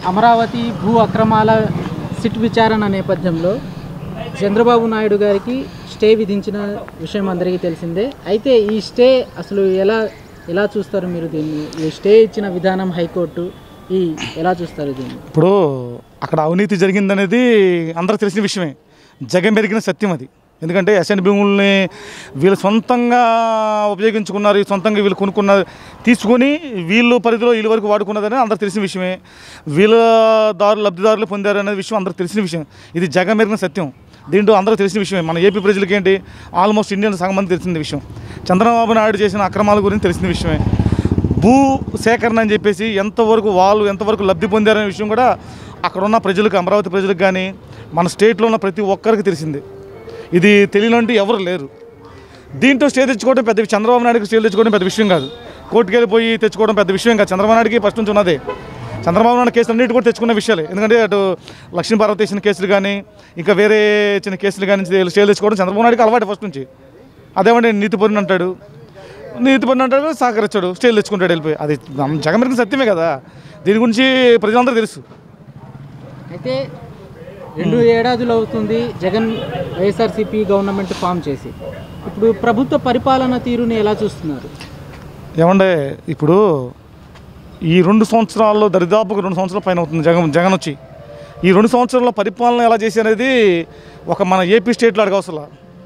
అమరావతి భూ అక్రమాల సిట్ విచారణ నేపథ్యంలో చంద్రబాబు నాయుడు గారికి స్టే విధించిన విషయం అందరికీ తెలిసిందే అయితే ఈ స్టే అసలు ఎలా ఎలా చూస్తారు మీరు దీన్ని ఈ స్టే ఇచ్చిన విధానం హైకోర్టు ఈ ఎలా చూస్తారు దీన్ని ఇప్పుడు అక్కడ అవినీతి జరిగిందనేది అందరికి తెలిసిన విషయమే జగం పెరిగిన సత్యం అది ఎందుకంటే ఎస్ఎన్ భూముల్ని వీళ్ళు సొంతంగా ఉపయోగించుకున్నారు సొంతంగా వీళ్ళు కొనుక్కున్నారు తీసుకొని వీళ్ళు పరిధిలో వీళ్ళ వరకు వాడుకున్నదని అందరికి తెలిసిన విషయమే వీళ్ళ దారులు లబ్ధిదారులు పొందారు అనే విషయం అందరికి తెలిసిన విషయం ఇది జగం పెరిగిన సత్యం దీంట్లో అందరికీ తెలిసిన విషయమే మన ఏపీ ప్రజలకి ఏంటి ఆల్మోస్ట్ ఇండియన్ సగం మంది తెలిసిన విషయం చంద్రబాబు నాయుడు చేసిన అక్రమాల గురించి తెలిసిన విషయమే భూ సేకరణ అని చెప్పేసి ఎంతవరకు వాళ్ళు ఎంతవరకు లబ్ధి పొందారనే విషయం కూడా అక్కడ ఉన్న ప్రజలకు అమరావతి ప్రజలకు కానీ మన స్టేట్లో ఉన్న ప్రతి ఒక్కరికి తెలిసింది ఇది తెలియనంటూ ఎవరు లేరు దీంట్లో స్టే తెచ్చుకోవడం పెద్ద చంద్రబాబు నాయుడుకి స్టే తెచ్చుకోవడం పెద్ద విషయం కాదు కోర్టుకి వెళ్ళిపోయి తెచ్చుకోవడం పెద్ద విషయం కాదు చంద్రబాబు నాయుడుకి ఫస్ట్ నుంచి ఉన్నదే చంద్రబాబు నాయుడు కేసులు అన్నిటి కూడా తెచ్చుకున్న విషయాలే ఎందుకంటే అటు లక్ష్మీ భారతదేశం కేసులు కానీ ఇంకా వేరే చిన్న కేసులు కానీ స్టే తెచ్చుకోవడం చంద్రబాబు నాయుడుకి అలవాటు ఫస్ట్ నుంచి అదేమంటే నీతి పొరిని అంటాడు నీతి పని అంటాడు సహకరించాడు స్టేలు తెచ్చుకుంటాడు వెళ్ళిపోయి అది జగమెరిగిన సత్యమే కదా దీని గురించి ప్రజలందరూ తెలుసు అయితే రెండు ఏడాదులు అవుతుంది జగన్ వైఎస్ఆర్సీపీ గవర్నమెంట్ ఫామ్ చేసి ఇప్పుడు ప్రభుత్వ పరిపాలన తీరుని ఎలా చూస్తున్నారు ఏమండే ఇప్పుడు ఈ రెండు సంవత్సరాల్లో దరిదాపుకు రెండు సంవత్సరాల పైన అవుతుంది జగన్ జగన్ వచ్చి ఈ రెండు సంవత్సరాల పరిపాలన ఎలా చేసి అనేది ఒక మన ఏపీ స్టేట్లో అడగవసలా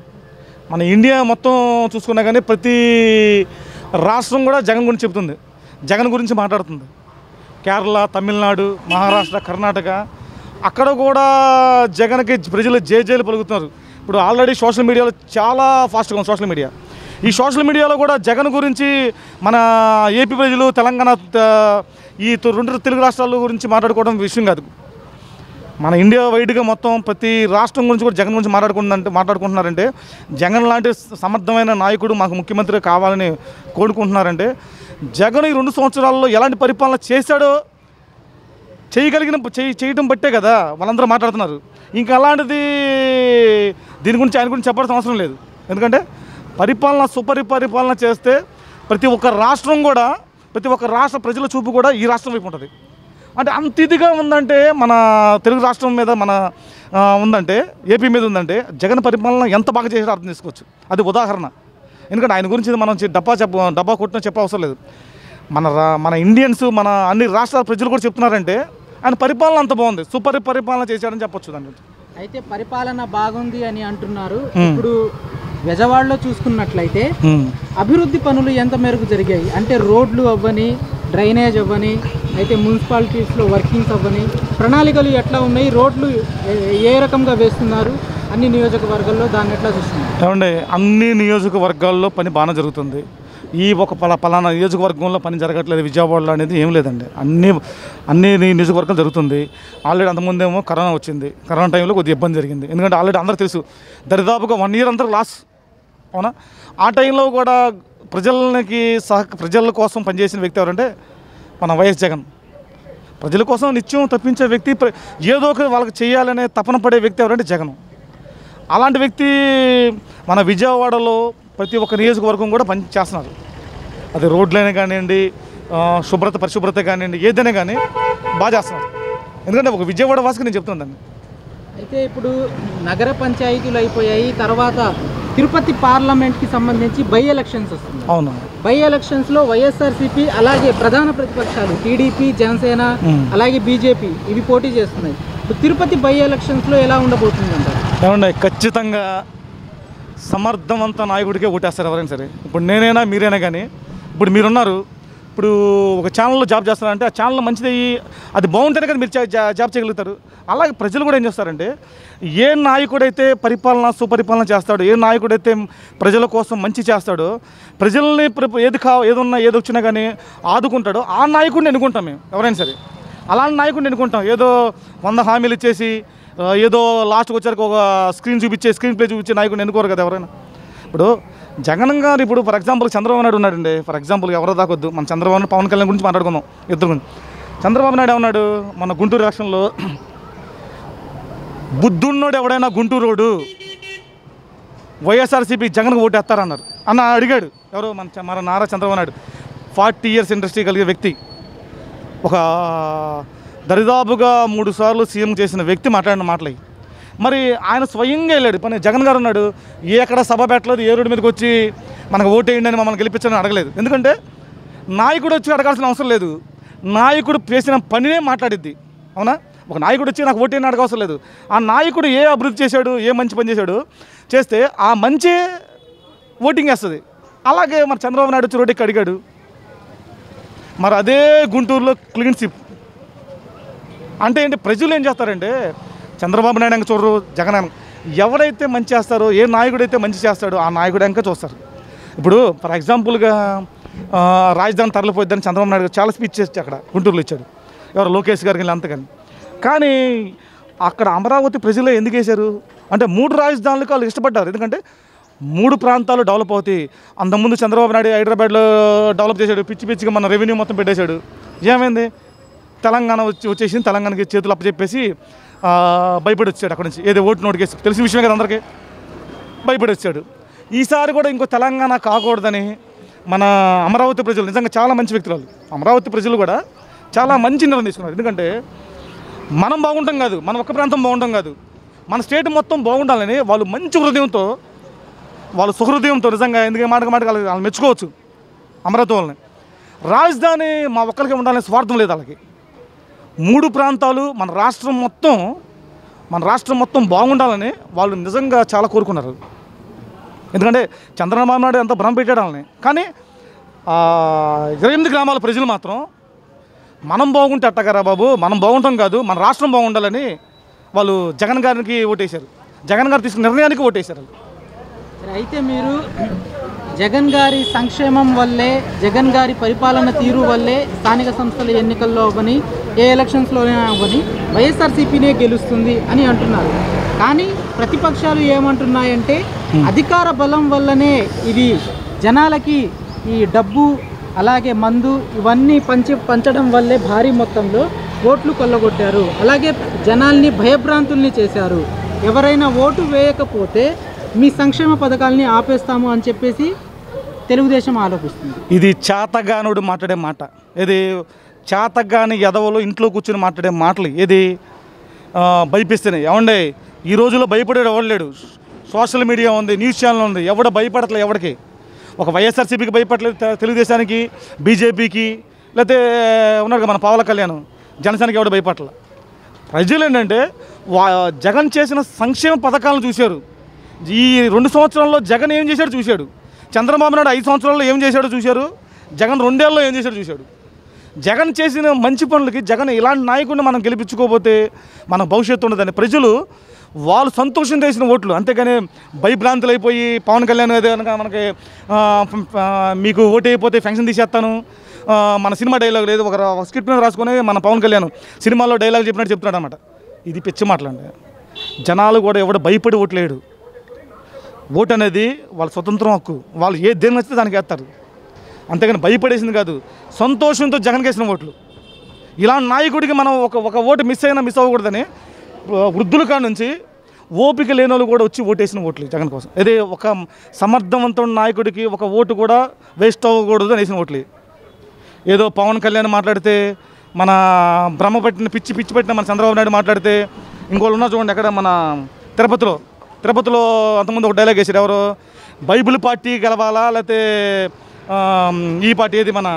మన ఇండియా మొత్తం చూసుకున్నా కానీ ప్రతి రాష్ట్రం కూడా జగన్ గురించి చెబుతుంది జగన్ గురించి మాట్లాడుతుంది కేరళ తమిళనాడు మహారాష్ట్ర కర్ణాటక అక్కడ కూడా జగన్కి ప్రజలు జేజేలు పలుకుతున్నారు ఇప్పుడు ఆల్రెడీ సోషల్ మీడియాలో చాలా ఫాస్ట్గా ఉంది సోషల్ మీడియా ఈ సోషల్ మీడియాలో కూడా జగన్ గురించి మన ఏపీ ప్రజలు తెలంగాణ త- ఈ తు- రెండు తెలుగు రాష్ట్రాల గురించి మాట్లాడుకోవడం విషయం కాదు మన ఇండియా వైడ్గా మొత్తం ప్రతి రాష్ట్రం గురించి కూడా జగన్ గురించి మాట్లాడుకుంటుందంటే మాట్లాడుకుంటున్నారంటే జగన్ లాంటి సమర్థమైన నాయకుడు మాకు ముఖ్యమంత్రి కావాలని కోరుకుంటున్నారంటే జగన్ ఈ రెండు సంవత్సరాల్లో ఎలాంటి పరిపాలన చేశాడో చేయగలిగిన చేయి చేయటం బట్టే కదా వాళ్ళందరూ మాట్లాడుతున్నారు ఇంకా అలాంటిది దీని గురించి ఆయన గురించి చెప్పాల్సిన అవసరం లేదు ఎందుకంటే పరిపాలన సుపరి పరిపాలన చేస్తే ప్రతి ఒక్క రాష్ట్రం కూడా ప్రతి ఒక్క రాష్ట్ర ప్రజల చూపు కూడా ఈ రాష్ట్రం వైపు ఉంటుంది అంటే అంత ఇదిగా ఉందంటే మన తెలుగు రాష్ట్రం మీద మన ఆ, ఉందంటే ఏపీ మీద ఉందంటే జగన్ పరిపాలన ఎంత బాగా చేసాడో అర్థం చేసుకోవచ్చు అది ఉదాహరణ ఎందుకంటే ఆయన గురించి మనం చి- డబ్బా చెప్ప డబ్బా కొట్టిన చెప్పే అవసరం లేదు మన రా మన ఇండియన్స్ మన అన్ని రాష్ట్రాల ప్రజలు కూడా చెప్తున్నారంటే ఆయన పరిపాలన అంత బాగుంది సూపర్ పరిపాలన చేశాడని చెప్పొచ్చు దాని గురించి అయితే పరిపాలన బాగుంది అని అంటున్నారు ఇప్పుడు బెజవాడలో చూసుకున్నట్లయితే అభివృద్ధి పనులు ఎంత మేరకు జరిగాయి అంటే రోడ్లు అవ్వని డ్రైనేజ్ అవ్వని అయితే మున్సిపాలిటీస్లో వర్కింగ్స్ అవ్వని ప్రణాళికలు ఎట్లా ఉన్నాయి రోడ్లు ఏ- ఏ రకంగా వేస్తున్నారు అన్ని నియోజకవర్గాల్లో దాన్ని ఎట్లా చూస్తున్నారు ఏమంటే అన్ని నియోజకవర్గాల్లో పని బాగానే జరుగుతుంది ఈ ఒక పలా పలానా నియోజకవర్గంలో పని జరగట్లేదు విజయవాడలో అనేది ఏం లేదండి అన్ని అన్ని ని- నియోజకవర్గాలు జరుగుతుంది ఆల్రెడీ అంతకుముందేమో కరోనా వచ్చింది కరోనా టైంలో కొద్దిగా ఇబ్బంది జరిగింది ఎందుకంటే ఆల్రెడీ అందరూ తెలుసు దరిదాపుగా వన్ ఇయర్ అందరూ లాస్ అవునా ఆ టైంలో కూడా ప్రజలకి సహ ప్రజల కోసం పనిచేసిన వ్యక్తి ఎవరంటే మన వైఎస్ జగన్ ప్రజల కోసం నిత్యం తప్పించే వ్యక్తి ప్ర- ఏదో ఒక వాళ్ళకి చేయాలనే తపన పడే వ్యక్తి ఎవరంటే జగన్ అలాంటి వ్యక్తి మన విజయవాడలో ప్రతి ఒక్క నియోజకవర్గం కూడా పని చేస్తున్నారు అది రోడ్లైనా కానివ్వండి ఆ, శుభ్రత పరిశుభ్రత కానివ్వండి ఏదైనా కానీ బాగా చేస్తున్నారు ఎందుకంటే ఒక విజయవాడ వాసికి నేను చెప్తున్నాను అయితే ఇప్పుడు నగర పంచాయతీలు అయిపోయాయి తర్వాత తిరుపతి పార్లమెంట్కి సంబంధించి బై ఎలక్షన్స్ వస్తుంది అవును బై ఎలక్షన్స్లో వైఎస్ఆర్సీపీ అలాగే ప్రధాన ప్రతిపక్షాలు టీడీపీ జనసేన మ్మ్. అలాగే బీజేపీ ఇవి పోటీ చేస్తున్నాయి ఇప్పుడు తిరుపతి బై ఎలక్షన్స్లో ఎలా ఉండబోతుంది అంటారు ఏమండి ఖచ్చితంగా సమర్థవంత నాయకుడికే ఓటేస్తారు ఎవరైనా సరే ఇప్పుడు నేనైనా మీరైనా కానీ ఇప్పుడు మీరున్నారు ఇప్పుడు ఒక ఛానల్లో జాబ్ చేస్తారంటే ఆ ఛానల్ మంచిది అయ్యి అది బాగుంటేనే కదా మీరు జా- జా- జాబ్ చేయగలుగుతారు అలాగే ప్రజలు కూడా ఏం చేస్తారంటే ఏ నాయకుడైతే పరిపాలన సుపరిపాలన చేస్తాడో ఏ నాయకుడైతే ప్రజల కోసం మంచి చేస్తాడో ప్రజల్ని ప్ర- ఏది కా ఏదున్నా ఏది వచ్చినా కానీ ఆదుకుంటాడో ఆ నాయకుడిని ఎన్నుకుంటాం మేము ఎవరైనా సరే అలాంటి నాయకుడిని ఎన్నుకుంటాం ఏదో వంద హామీలు ఇచ్చేసి ఆ, ఏదో లాస్ట్కి వచ్చాక ఒక స్క్రీన్ చూపించే స్క్రీన్ ప్లే చూపించే నాయకుడిని ఎన్నుకోరు కదా ఎవరైనా ఇప్పుడు జగన్ గారు ఇప్పుడు ఫర్ ఎగ్జాంపుల్ చంద్రబాబు నాయుడు ఉన్నాడండి ఫర్ ఎగ్జాంపుల్ ఎవరో దాకొద్దు మన చంద్రబాబు నాయుడు పవన్ కళ్యాణ్ గురించి మాట్లాడుకుందాం ఇద్దరు గురించి చంద్రబాబు నాయుడు ఏమన్నాడు మన గుంటూరు ఎలక్షన్లో బుద్ధున్నోడు ఎవడైనా గుంటూరోడు వైఎస్ఆర్సీపీ జగన్కు ఓటు వేస్తారన్నారు అన్న అడిగాడు ఎవరు మన చ- మన Nara Chandrababu Naidu forty years industry కలిగే వ్యక్తి ఒక దరిదాపుగా మూడు సార్లు సీఎం చేసిన వ్యక్తి మాట్లాడిన మాటలు ఇవి. మరి ఆయన స్వయంగా వెళ్ళాడు పని జగన్ గారు ఉన్నాడు ఏ ఎక్కడ సభ పెట్టలేదు ఏ రోడ్డు మీదకి వచ్చి మనకు ఓటేయండి అని మమ్మల్ని గెలిపించని అడగలేదు ఎందుకంటే నాయకుడు వచ్చి అడగాల్సిన అవసరం లేదు నాయకుడు చేసిన పనినే మాట్లాడిద్ది అవునా ఒక నాయకుడు వచ్చి నాకు ఓటేయని అడగ అవసరం లేదు ఆ నాయకుడు ఏ అభివృద్ధి చేశాడు ఏ మంచి పని చేశాడు చేస్తే ఆ మంచి ఓటింగ్ వేస్తుంది అలాగే మరి చంద్రబాబు నాయుడు వచ్చి రోడ్డుకి అడిగాడు మరి అదే గుంటూరులో క్లీన్ స్విప్ అంటే ఏంటి ప్రజలు ఏం చేస్తారంటే చంద్రబాబు నాయుడు ఇంకా చూడరు జగన్ వెనక. ఎవరైతే మంచి చేస్తారో ఏ నాయకుడు అయితే మంచి చేస్తాడో ఆ నాయకుడు ఇంకా చూస్తారు ఇప్పుడు ఫర్ ఎగ్జాంపుల్గా ఆ, రాజధాని తరలిపోద్దని చంద్రబాబు నాయుడు గారు చాలా స్పీచ్ చేసి అక్కడ గుంటూరులో ఇచ్చాడు ఎవరు లోకేష్ గారికి వీళ్ళు అంతకని కానీ అక్కడ అమరావతి ప్రజలే ఎందుకు వేశారు అంటే మూడు రాజధానులకు వాళ్ళు ఇష్టపడ్డారు ఎందుకంటే మూడు ప్రాంతాలు డెవలప్ అవుతాయి అంతకుముందు చంద్రబాబు నాయుడు హైదరాబాద్లో డెవలప్ చేశాడు పిచ్చి పిచ్చిగా మన రెవెన్యూ మొత్తం పెట్టేశాడు ఏమైంది తెలంగాణ వచ్చి వచ్చేసింది తెలంగాణకి చేతులు అప్పచెప్పేసి ఆ, భయపడి వచ్చాడు అక్కడ నుంచి ఏదో ఓటు నోటికేసి తెలిసిన విషయమే కదా అందరికీ భయపడి వచ్చాడు ఈసారి కూడా ఇంకో తెలంగాణ కాకూడదని మన అమరావతి ప్రజలు నిజంగా చాలా మంచి వ్యక్తులు వాళ్ళు అమరావతి ప్రజలు కూడా చాలా మంచి నిర్ణయం తీసుకున్నారు ఎందుకంటే మనం బాగుంటాం కాదు మన ఒక్క ప్రాంతం బాగుంటాం కాదు మన స్టేట్ మొత్తం బాగుండాలని వాళ్ళు మంచి హృదయంతో వాళ్ళు సుహృదయంతో నిజంగా ఎందుకంటే మాటకు మాటకు వాళ్ళకి వాళ్ళు మెచ్చుకోవచ్చు అమరావతి వాళ్ళని రాజధాని మా ఒక్కరికి ఉండాలని స్వార్థం లేదు వాళ్ళకి మూడు ప్రాంతాలు మన రాష్ట్రం మొత్తం మన రాష్ట్రం మొత్తం బాగుండాలని వాళ్ళు నిజంగా చాలా కోరుకున్నారు ఎందుకంటే చంద్రబాబు నాయుడు ఎంత భ్రమ పెట్టాడు వాళ్ళని కానీ ఆ, ఇరవై ఎనిమిది గ్రామాల ప్రజలు మాత్రం మనం బాగుంటే అట్టగారా బాబు మనం బాగుంటాం కాదు మన రాష్ట్రం బాగుండాలని వాళ్ళు జగన్ గారికి ఓటేశారు జగన్ గారు తీసుకున్న నిర్ణయానికి ఓటేశారు వాళ్ళు సరే, అయితే మీరు జగన్ గారి సంక్షేమం వల్లే జగన్ గారి పరిపాలన తీరు వల్లే స్థానిక సంస్థల ఎన్నికల్లో అవ్వని ఏ ఎలక్షన్స్లోనే అవ్వని వైఎస్ఆర్సీపీనే గెలుస్తుంది అని అంటున్నారు కానీ ప్రతిపక్షాలు ఏమంటున్నాయంటే అధికార బలం వల్లనే ఇది జనాలకి ఈ డబ్బు అలాగే మందు ఇవన్నీ పంచి పంచడం వల్లే భారీ మొత్తంలో ఓట్లు కొల్లగొట్టారు అలాగే జనాల్ని భయభ్రాంతుల్ని చేశారు ఎవరైనా ఓటు వేయకపోతే మీ సంక్షేమ పథకాలని ఆపేస్తాము అని చెప్పేసి తెలుగుదేశం ఆరోపిస్తుంది ఇది చేతగానుడు మాట్లాడే మాట ఇది చేతగాని ఎదవలు ఇంట్లో కూర్చొని మాట్లాడే మాటలు ఇది ఆ, భయపిస్తున్నాయి ఏమండే ఈ రోజుల్లో భయపడేది ఎవడు లేడు సోషల్ మీడియా ఉంది న్యూస్ ఛానల్ ఉంది ఎవడ భయపడట్లేదు ఎవరికి ఒక వైఎస్ఆర్సీపీకి భయపడలేదు తె- తెలుగుదేశానికి బీజేపీకి లేకపోతే ఉన్నారు కదా మన పావల కళ్యాణ్ జనసేనకి ఎవడు భయపడలే ప్రజలు ఏంటంటే వా జగన్ చేసిన సంక్షేమ పథకాలను చూశారు ఈ రెండు సంవత్సరాల్లో జగన్ ఏం చేశాడు చూశాడు చంద్రబాబు నాయుడు ఐదు సంవత్సరాల్లో ఏం చేశాడో చూశారు జగన్ రెండేళ్ళలో ఏం చేశాడో చూశాడు జగన్ చేసిన మంచి పనులకి జగన్ ఇలాంటి నాయకుడిని మనం గెలిపించుకోకపోతే మన భవిష్యత్తు ఉండదని ప్రజలు వాళ్ళు సంతోషం చేసిన ఓట్లు అంతేగాని భయభ్రాంతులు అయిపోయి పవన్ కళ్యాణ్ ఏదో కనుక మనకి ఆ, ఆ, మీకు ఓటు అయిపోతే ఫంక్షన్ తీసేస్తాను ఆ, మన సినిమా డైలాగ్ లేదు ఒక రా- స్క్రిప్ట్ మీద రాసుకొని మన పవన్ కళ్యాణ్ సినిమాలో డైలాగ్ చెప్పినట్టు చెప్తున్నాడు అనమాట ఇది పిచ్చి మాటలండి జనాలు కూడా ఎవడు భయపడి ఓట్లేడు ఓటు అనేది వాళ్ళ స్వతంత్రం హక్కు వాళ్ళు ఏ దేని నచ్చితే దానికి వేస్తారు అంతేగాని భయపడేసింది కాదు సంతోషంతో జగన్ వేసిన ఓట్లు ఇలాంటి నాయకుడికి మనం ఒక ఒక ఓటు మిస్ అయినా మిస్ అవ్వకూడదని ఆ, వృద్ధుల కాడ నుంచి ఓపిక లేని వాళ్ళు కూడా వచ్చి ఓటేసిన ఓట్లు జగన్ కోసం అదే ఒక సమర్థవంతమైన నాయకుడికి ఒక ఓటు కూడా వేస్ట్ అవ్వకూడదు అని వేసిన ఓట్లు ఇవి. ఏదో పవన్ కళ్యాణ్ మాట్లాడితే మన భ్రమ పట్టిన పిచ్చి పిచ్చి పెట్టిన మన చంద్రబాబు నాయుడు మాట్లాడితే ఇంకోళ్ళు ఉన్నారు చూడండి అక్కడ మన తిరుపతిలో తిరుపతిలో అంతకుముందు ఒక డైలాగ్ వేసారు ఎవరు బైబిల్ పార్టీ గెలవాలా లేకపోతే ఆ, ఈ పార్టీ ఏది మన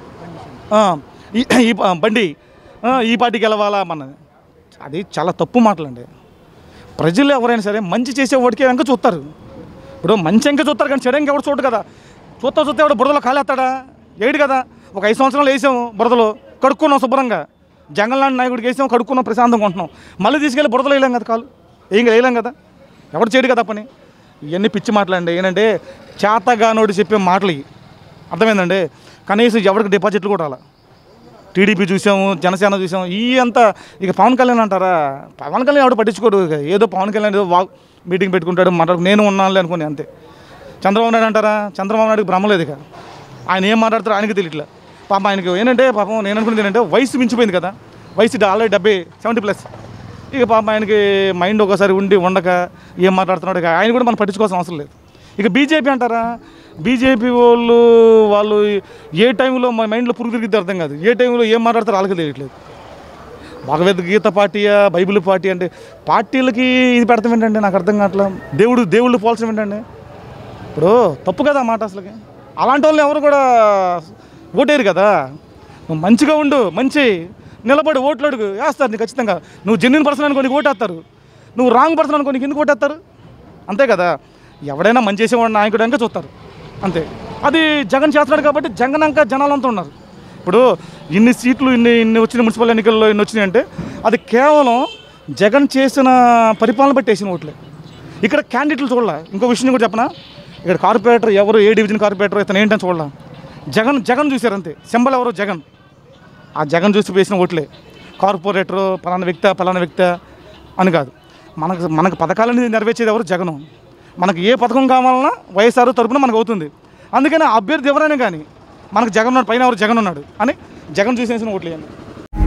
ఆ, ఈ ఈ ప- బండి ఆ, ఈ పార్టీ గెలవాలా మన అది చాలా తప్పు మాటలండి ప్రజలు ఎవరైనా సరే మంచి చేసే వాడికి వెంక చూస్తారు ఇప్పుడు మంచి ఎంక చూస్తారు కానీ చెడు ఎంక ఎవడు చూడు కదా చూస్తా చూస్తే ఎవడు బురదలో కాలేస్తాడా ఏడు కదా ఒక ఐదు సంవత్సరాలు వేసాము బురదలో కడుక్కున్నాం శుభ్రంగా జంగల్ లాంటి నాయకుడికి వేసాం కడుక్కున్నాం ప్రశాంతంగా ఉంటున్నాం మళ్ళీ తీసుకెళ్ళి బురదలో వేయలేం కదా కాలు ఏం వేయలేం కదా ఎవడు చేయడు కదా పని ఇవన్నీ పిచ్చి మాటలండి ఏంటంటే చేతగానోడు చెప్పే మాటలు ఇవి అర్థమైందండి కనీసం ఎవరికి డిపాజిట్లు కూడా రాలా టీడీపీ చూసాము జనసేన చూసాము ఈ అంతా ఇక పవన్ కళ్యాణ్ అంటారా పవన్ కళ్యాణ్ ఎవడు పట్టించుకోడు ఇక ఏదో పవన్ కళ్యాణ్ ఏదో వా మీటింగ్ పెట్టుకుంటాడు మాట్లాడు నేను ఉన్నానులే అనుకుని అంతే చంద్రబాబు నాయుడు అంటారా చంద్రబాబు నాయుడుకి భ్రమ లేదు ఇక ఆయన ఏం మాట్లాడతారో ఆయనకి తెలియట్లే పాపం ఆయనకి ఏంటంటే పాపం నేను అనుకునేది ఏంటంటే వయసు మించిపోయింది కదా వయసు ఆల్రెడీ డెబ్బై సెవెంటీ ప్లస్ ఇక పాపం ఆయనకి మైండ్ ఒకసారి ఉండి ఉండక ఏం మాట్లాడుతున్నాడు ఇక ఆయన కూడా మనం పట్టించుకోవాల్సిన అవసరం లేదు ఇక బీజేపీ అంటారా బీజేపీ వాళ్ళు వాళ్ళు ఏ టైంలో మా మైండ్లో పురుగు తిరిగితే అర్థం కాదు ఏ టైంలో ఏం మాట్లాడతారో వాళ్ళకి తెలియట్లేదు భగవద్గీత పార్టీయా బైబిల్ పార్టీ అంటే పార్టీలకి ఇది పెడతాం ఏంటండి నాకు అర్థం కావట్లేదు దేవుడు దేవుళ్ళు పోల్చడం ఏంటండి ఇప్పుడు తప్పు కదా ఆ మాట అసలుకి అలాంటి వాళ్ళు ఎవరు కూడా ఓటేరు కదా నువ్వు మంచిగా ఉండు మంచి నిలబడి ఓట్లు అడుగు వేస్తారు నీకు ఖచ్చితంగా నువ్వు జెన్యున్ పర్సన్ అనుకో నీకు ఓటేస్తారు నువ్వు రాంగ్ పర్సన్ అనుకో నీకు ఎందుకు ఓటేస్తారు అంతే కదా ఎవడైనా మంచి చేసేవాడు నాయకుడు అంటే చూస్తారు అంతే అది జగన్ చేస్తున్నాడు కాబట్టి జగన్ అంక జనాలంతా ఉన్నారు ఇప్పుడు ఇన్ని సీట్లు ఇన్ని ఇన్ని వచ్చిన మున్సిపల్ ఎన్నికల్లో ఇన్ని వచ్చినాయి అంటే అది కేవలం జగన్ చేసిన పరిపాలన బట్టి వేసిన ఓట్లే ఇక్కడ క్యాండిడేట్లు చూడాల ఇంకో విషయం కూడా చెప్పనా ఇక్కడ కార్పొరేటర్ ఎవరు ఏ డివిజన్ కార్పొరేటర్ ఇతను ఏంటని చూడాల జగన్ జగన్ చూశారు అంతే సింబల్ ఎవరు జగన్ ఆ జగన్ చూసి వేసిన ఓట్లే కార్పొరేటర్ పలానా వ్యక్తి పలానా వ్యక్తి అని కాదు మనకు మనకు పథకాలని నెరవేర్చేది ఎవరు జగను మనకు ఏ పథకం కావాలన్నా వైఎస్ఆర్ తరపున మనకు అవుతుంది అందుకని ఆ అభ్యర్థి ఎవరైనా కానీ మనకు జగన్ ఉన్నాడు పైన ఎవరు జగన్ ఉన్నాడు అని జగన్ చూసి వేసిన ఓట్లు వేయండి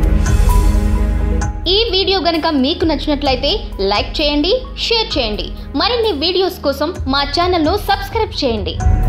ఈ వీడియో గనుక మీకు నచ్చినట్లయితే లైక్ చేయండి షేర్ చేయండి మరిన్ని వీడియోస్ కోసం మా ఛానల్ను సబ్స్క్రైబ్ చేయండి